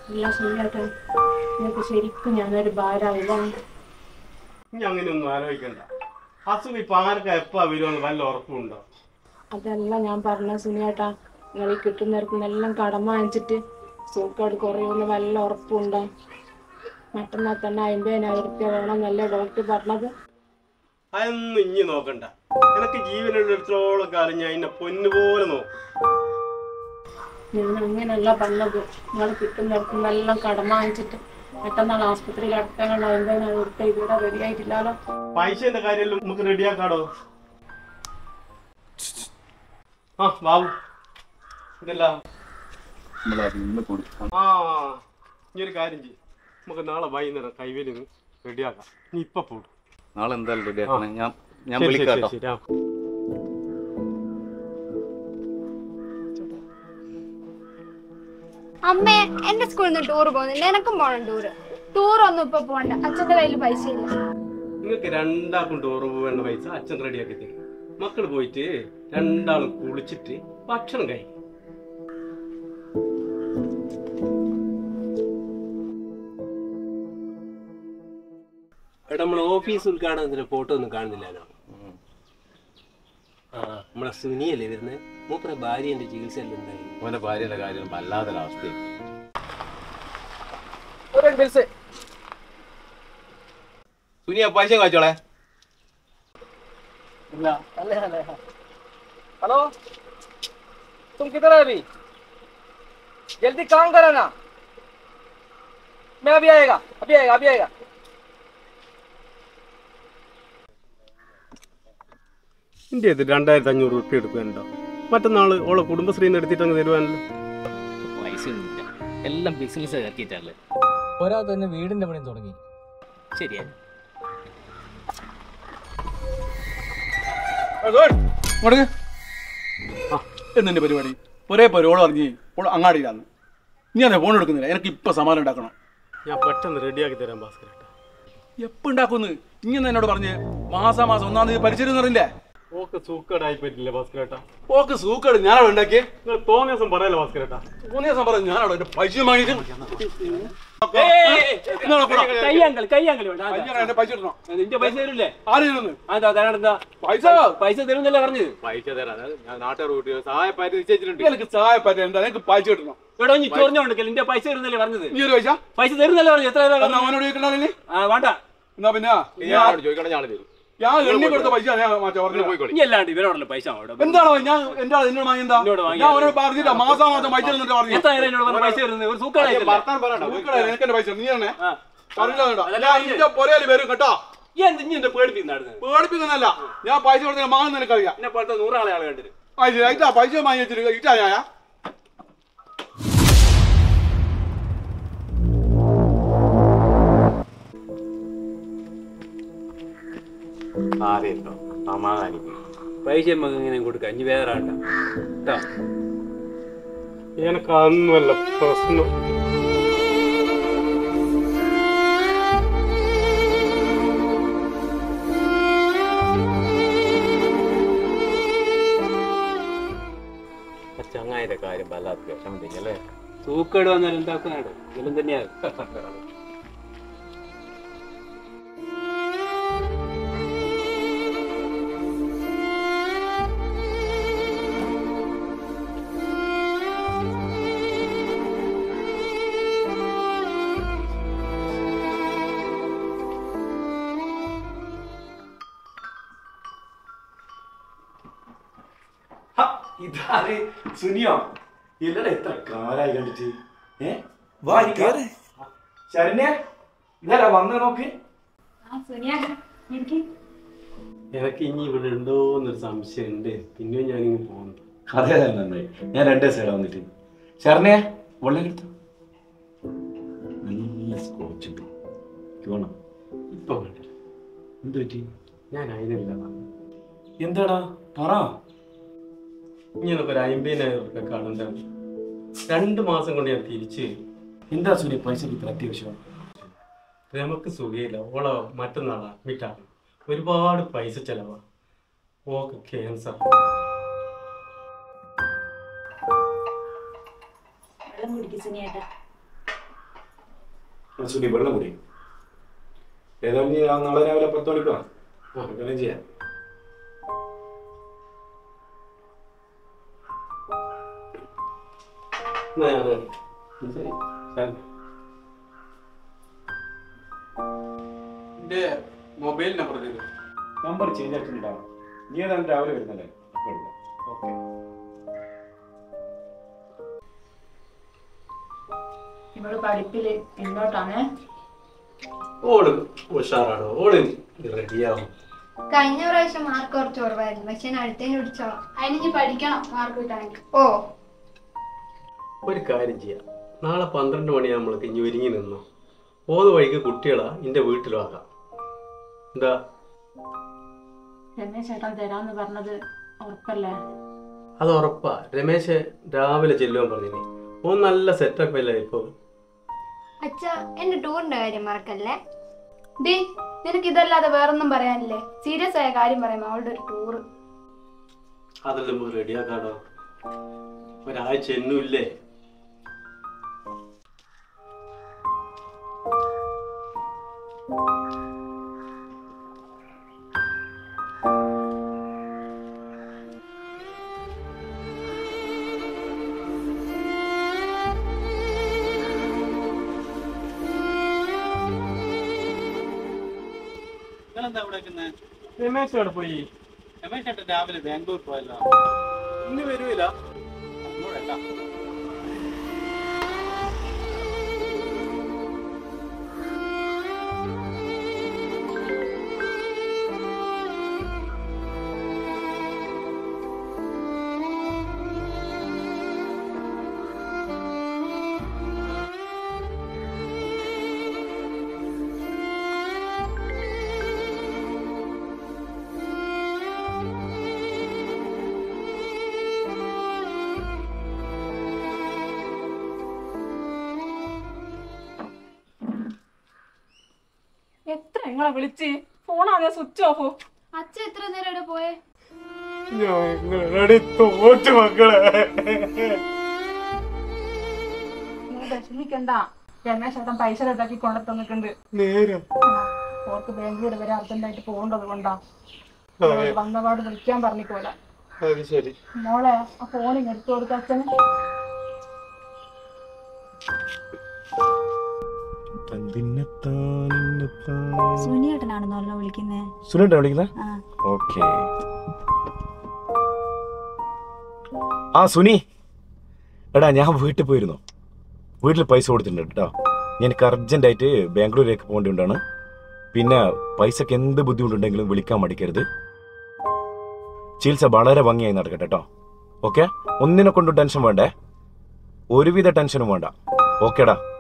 ഇല്ല സുനിയേട്ടാ നിങ്ങൾക്ക് ശരിക്കും ഞാനൊരു ഭാരമാവില്ല ഇനി അങ്ങനെയൊന്നും ആലോചിക്കണ്ട അസുഖം ഇപ്പൊ ആർക്കാ എപ്പാ വരുമെന്ന് വല്ല ഉറപ്പുണ്ടോ അതല്ല ഞാൻ പറഞ്ഞ സുനിയേട്ടാ നിങ്ങൾ ഈ കിട്ടുന്നിടത്തുനിന്നെല്ലാം കടമ വാങ്ങിച്ചിട്ട് സൂക്കേട് കുറയുമെന്ന് വല്ല ഉറപ്പുണ്ടോ മറ്റന്നാൾ തന്നെ അമ്പതിനായിരം റുപ്യ വേണമെന്നല്ലേ ഡോക്ടർ പറഞ്ഞത് അതൊന്നും ഇനി നോക്കണ്ട എനിക്ക് ജീവനുള്ളിടത്തോളം കാലം ഞാൻ എന്നെ പൊന്നുപോലെ നോക്കും ഞാൻ അങ്ങനെയല്ല പറഞ്ഞത് നിങ്ങൾ കിട്ടുന്നിടത്തുനിന്നെല്ലാം കടമ വാങ്ങിച്ചിട്ട് മറ്റന്നാൾ ആസ്പത്രിയിൽ അടക്കാനുള്ള അമ്പതിനായിരം റുപ്യ ഇതുവരെ റെഡി ആയിട്ടില്ലല്ലോ പൈസന്റെ കാര്യമെല്ലാം നമുക്ക് റെഡിയാക്കാടോ ആ ബാബു ഇതല്ല ആ ഇനി ഒരു കാര്യം ചെയ്യും നമുക്ക് നാളെ വൈകുന്നേരം കൈവേലിന്ന് റെഡിയാക്കാം നീ ഇപ്പൊ പോടും നാളെ എന്തായാലും റെഡി ആക്കണം ഞാൻ ഞാൻ ശരി, വിളിക്കാം ശരി, കേട്ടോ ശരി, ആ. അമ്മേ എന്റെ സ്കൂളിൽ നിന്ന് ടൂർ പോകുന്നുണ്ട് എനക്കും പോണം ടൂറ് ടൂർ ഒന്നും ഇപ്പൊ പോണ്ട അച്ഛന്റെ കയ്യിൽ പൈസ ഇല്ല നിങ്ങൾക്ക് രണ്ടാൾക്കും ടൂർ പോവേണ്ട പൈസ അച്ഛൻ റെഡിയാക്കി തരും മക്കൾ പോയിട്ട് രണ്ടാളും കുളിച്ചിട്ട് ഭക്ഷണം കഴിക്കും എടാ നമ്മളെ ഓഫീസ് ഉദ്ഘാടനത്തിന് ഫോട്ടോ ഒന്നും കാണുന്നില്ലല്ലോ ആ നമ്മളെ സുനിയല്ലേ വരുന്നത് മൂപ്പറ ഭാര്യന്റെ ചികിത്സ എല്ലാം എന്തായി അവന്റെ ഭാര്യയുടെ കാര്യം വല്ലാതെ അവസ്ഥയും സുനിയ പൈസ കാച്ചോളെ हेलो तुम किधर है अभी जल्दी काम करो ना मैं अभी आएगा अभी आएगा अभी आएगा എൻ്റെ ഇത് രണ്ടായിരത്തി അഞ്ഞൂറ് റുപ്യ എടുക്കുന്നുണ്ടോ മറ്റന്നാൾ ഓളെ കുടുംബശ്രീന്ന് എടുത്തിട്ട് അങ്ങ് തരുവാനല്ലോ പൈസയൊന്നുമില്ല എല്ലാം ബിസിനസ് ഇറക്കിയിട്ടല്ലേ ഒരാൾ തന്നെ വീടിന്റെ പണി തുടങ്ങി ശരിയാ എന്നെ പരിപാടി ഒരേ പരിപാടി അറിഞ്ഞ് ഓൾ അങ്ങാടിയിലാണ് നീ അതെ ഫോൺ എടുക്കുന്നില്ല എനിക്ക് ഇപ്പൊ സമാധാനം ഉണ്ടാക്കണം ഞാൻ പെട്ടെന്ന് റെഡിയാക്കി തരാം ഭാസ്കരേട്ടാ എപ്പോ ഉണ്ടാക്കുന്നു ഇങ്ങനെ എന്നോട് പറഞ്ഞ് മാസാ മാസം ഒന്നാം തീയതി പരിചയം അറിയില്ലേ ഓക്കെ സൂക്കേടായി പറ്റില്ല ഭാസ്കരേട്ടാ ഓക്ക് സൂക്കേട് ഞാനവിടെ ഉണ്ടാക്കിയേ നിങ്ങൾ തോന്നിയ ദിവസം പറയല്ലോ ഭാസ്കരേട്ടാ മൂന്നേ ദിവസം പറഞ്ഞു ഞാനവിടെ എന്റെ പൈസ വാങ്ങിയിട്ട് എന്നാ പോടാ. കയ്യാങ്കൾ കയ്യാങ്കൾ വേണ്ട അയ്യടാ, എന്റെ പൈസ ഇടണം നിന്റെ പൈസ തരില്ലേ ആര് ഇരുന്ന് അതാ തരാണെന്താ പൈസ പൈസ തരുന്നല്ലേ പറഞ്ഞത് പൈസ തരാം ഞാൻ നാട്ടുകാർ കൂട്ടി സഹായപ്പായിട്ട് നിശ്ചയിച്ചിട്ടുണ്ട് എനിക്ക് സഹായം പറ്റാ എന്താ എനിക്ക് പൈസ കിട്ടണം ഇവിടെ നീ ചൊറിഞ്ഞോണ്ടിക്കൽ നിന്റെ പൈസ തരുന്നല്ലേ പറഞ്ഞത് ഈ ഒരു പൈസ പൈസ തരുന്നല്ലേ പറഞ്ഞു എത്ര തരാ എന്നാ അവനോട് ചോദിക്കണ്ടേ ആ വേണ്ട എന്നാ പിന്നെ ഞാൻ ചോദിക്കണം ഞാൻ തരും ഞാൻ എണ്ണി കൊടുത്ത പൈസ ഞാൻ മാറ്റാ പറഞ്ഞു പോയിക്കോളി ഇനി അല്ലാണ്ട് ഇവരോടല്ലേ പൈസ അവിടെ എന്താണോ ഞാൻ എന്താ എന്നോട് വാങ്ങിയെന്താ എന്നോട് വാങ്ങിയത്. ഞാൻ അവനോട് പറഞ്ഞില്ല മാസാ മാസം പൈസ തന്നിട്ട് പറഞ്ഞു എത്ര നേരം എന്നോട് പറഞ്ഞ പൈസ തരുന്നത് ഒരു സൂക്കാടായില്ലേ വർത്താനം പറയണ്ട നോക്കടാ, നിനക്ക് എന്റെ പൈസ നീ തന്നെ ആ. പറഞ്ഞില്ല കേട്ടോ. അതല്ല ഞാൻ പറഞ്ഞത്. ഇന്റെ പൊരയില് വരും കേട്ടോ ഈ എന്ത് ഇനി എന്റെ പേടിപ്പിക്കുന്നായിരുന്നു പേടിപ്പിക്കുന്നല്ല ഞാൻ പൈസ കൊടുത്ത മാങ്ങ നിനക്കറിയാം എന്നെ പോലത്തെ നൂറാളെ ആളെ കണ്ടിട്ട് പൈസ ഇറ്റാ പൈസ വാങ്ങി വെച്ചിട്ട് ഇറ്റാ ഞാൻ ആരെയുണ്ടോ സമാധാനിക്കും പൈസ നമുക്ക് ഇങ്ങനെ കൊടുക്കാം ഇനി വേറെ ആണ്ട കേട്ടോ എനിക്ക് അതൊന്നുമല്ല പ്രശ്നം ആ ചങ്ങായിന്റെ കാര്യം വല്ലാത്ത വിഷമം തന്നെയല്ലേ സൂക്കേട് വന്നാൽ എന്താക്കുന്നാണ് ഇതിലും തന്നെയാണ് ഇതാര് സുനിയോ ഇല്ലടാ എത്ര കാലായി കണ്ടിട്ട് ഏ വാ കേറ് ശരണ്യ ഇതാരാ വന്ന നോക്ക് എനിക്ക് ഇനി ഇവിടെ ഉണ്ടോ എന്നൊരു സംശയം ഉണ്ട് പിന്നെയും ഞാനിങ്ങ് പോകുന്നു അതെ അതെ നന്നായി ഞാൻ രണ്ട് ദിവസം ഇവിടെ വന്നിട്ട് ശരണ്യ വെള്ളം എടുത്തു നല്ല സ്കോച്ച് ഉണ്ട് എനിക്ക് വേണം ഇപ്പൊ വേണ്ട എന്ത് പറ്റി ഞാൻ അതിനില്ല എന്താടാ പറ ഇനി എനിക്ക് ഒരു അമ്പതിനായിരം റുപ്യ കടണ്ടാണ് രണ്ട് മാസം കൊണ്ട് ഞാൻ തിരിച്ചു തരും. എന്താ സുനി പൈസ ഇത്ര അത്യാവശ്യം നമുക്ക് സുഖയില്ല ഓളോ മറ്റന്നാളാ അഡ്മിറ്റാണ് ഒരുപാട് പൈസ ചെലവാ ഓക്ക് ക്യാൻസർ വെള്ളം കുടിക്കും സുനിയേട്ടാ ആ, സുനി വെള്ളം കുടി ഏതായാലും നീ ആ നാളെ രാവിലെ പത്ത് മണിക്കോ അങ്ങനെ ചെയ്യാം എന്നാ ഞാൻ ഇറങ്ങി. ശരി ശരി. എന്റെ മൊബൈൽ നമ്പർ തരും നമ്പർ ചേഞ്ച് ആയിട്ടുണ്ടാവും നീ ഏതായാലും രാവിലെ വരുന്നല്ലേ അപ്പോൾ എടുക്കാം ഓക്കെ ഇവള് പഠിപ്പില് പിന്നോട്ടാണേ ഓള് ഉഷാറാണ് ഓള് റെഡിയാവും കഴിഞ്ഞ പ്രാവശ്യം മാർക്ക് കുറച്ച് കുറവായിരുന്നു പക്ഷെ ഞാൻ അടുത്തതിന് പിടിച്ചോളാം അതിന് പഠിക്കണം മാർക്ക് കിട്ടാണെങ്കിൽ ഓ ഒരു കാര്യം ചെയ്യാം നാളെ പന്ത്രണ്ട് മണിയാകുമ്പോൾ നമ്മൾക്ക് ഇനി ഒരുങ്ങി നിന്നോ പോകുന്ന വഴിക്ക് കുട്ടികളെ എൻ്റെ വീട്ടിലും ആക്കാം എന്താ രമേശ് ചേട്ടൻ തരാന്ന് പറഞ്ഞത് ഉറപ്പല്ലേ അത് ഉറപ്പാ രമേശ് രാവിലെ ചെല്ലുവാൻ പറഞ്ഞിനി ഓൻ നല്ല സെറ്റപ്പ് അല്ലേ ഇപ്പോൾ അച്ഛ എന്റെ ടൂറിന്റെ കാര്യം മറക്കല്ലേ ഡി നിനക്ക് ഇതല്ലാതെ വേറൊന്നും പറയാനില്ലേ സീരിയസ് ആയ കാര്യം പറയാം അവളുടെ ഒരു ടൂറ് അതെല്ലാം നമുക്ക് റെഡിയാക്കാടോ ഒരാഴ്ച എന്നും ഇല്ലേ നിങ്ങളെന്താ ഇവിടെ നിൽക്കുന്നത് രമേശ് അവിടെ പോയി രമേശ് ചേട്ടൻ രാവിലെ ബാംഗ്ലൂർ പോയല്ലോ ഇന്ന് വരൂല അങ്ങോട്ടല്ല എത്ര നിങ്ങളെ വിളിച്ച് ഫോണാകെ സ്വിച്ച് ഓഫ് അച്ഛൻ എത്ര നേരം ഇവിടെ പോയേ ഞങ്ങളുടെ തോറ്റു മക്കളെ നിങ്ങൾ വിഷമിക്കണ്ട രമേശ് ചേട്ടൻ പൈസ റദ്ദാക്കി കൊണ്ടു തന്നിട്ടുണ്ട് നേരം ഓർക്ക് ബാംഗ്ലൂർ വരെ അർജന്റായിട്ട് പോകേണ്ടത് കൊണ്ടാ വന്നപാട് വിളിക്കാൻ പറഞ്ഞിക്കോല അത് ശരി മോളെ ആ ഫോണിങ് എടുത്തു കൊടുത്ത അച്ഛന് സുനിയേട്ടനാണെന്നല്ലോ വിളിക്കുന്നേ സുനേട്ടാ വിളിക്കുന്നത് ആ ഓക്കെ ആ സുനി എടാ ഞാൻ വീട്ടിൽ പോയിരുന്നു വീട്ടിൽ പൈസ കൊടുത്തിട്ടുണ്ട് കേട്ടോ എനിക്ക് അർജന്റായിട്ട് ബാംഗ്ലൂരിലേക്ക് പോകേണ്ടതുകൊണ്ടാണ് പിന്നെ പൈസക്ക് എന്ത് ബുദ്ധിമുട്ടുണ്ടെങ്കിലും വിളിക്കാൻ മടിക്കരുത് ചികിത്സ വളരെ ഭംഗിയായി നടക്കട്ടെ കേട്ടോ ഓക്കെ ഒന്നിനെ കൊണ്ടും ടെൻഷൻ വേണ്ടേ ഒരുവിധ ടെൻഷനും വേണ്ട ഓക്കേടാ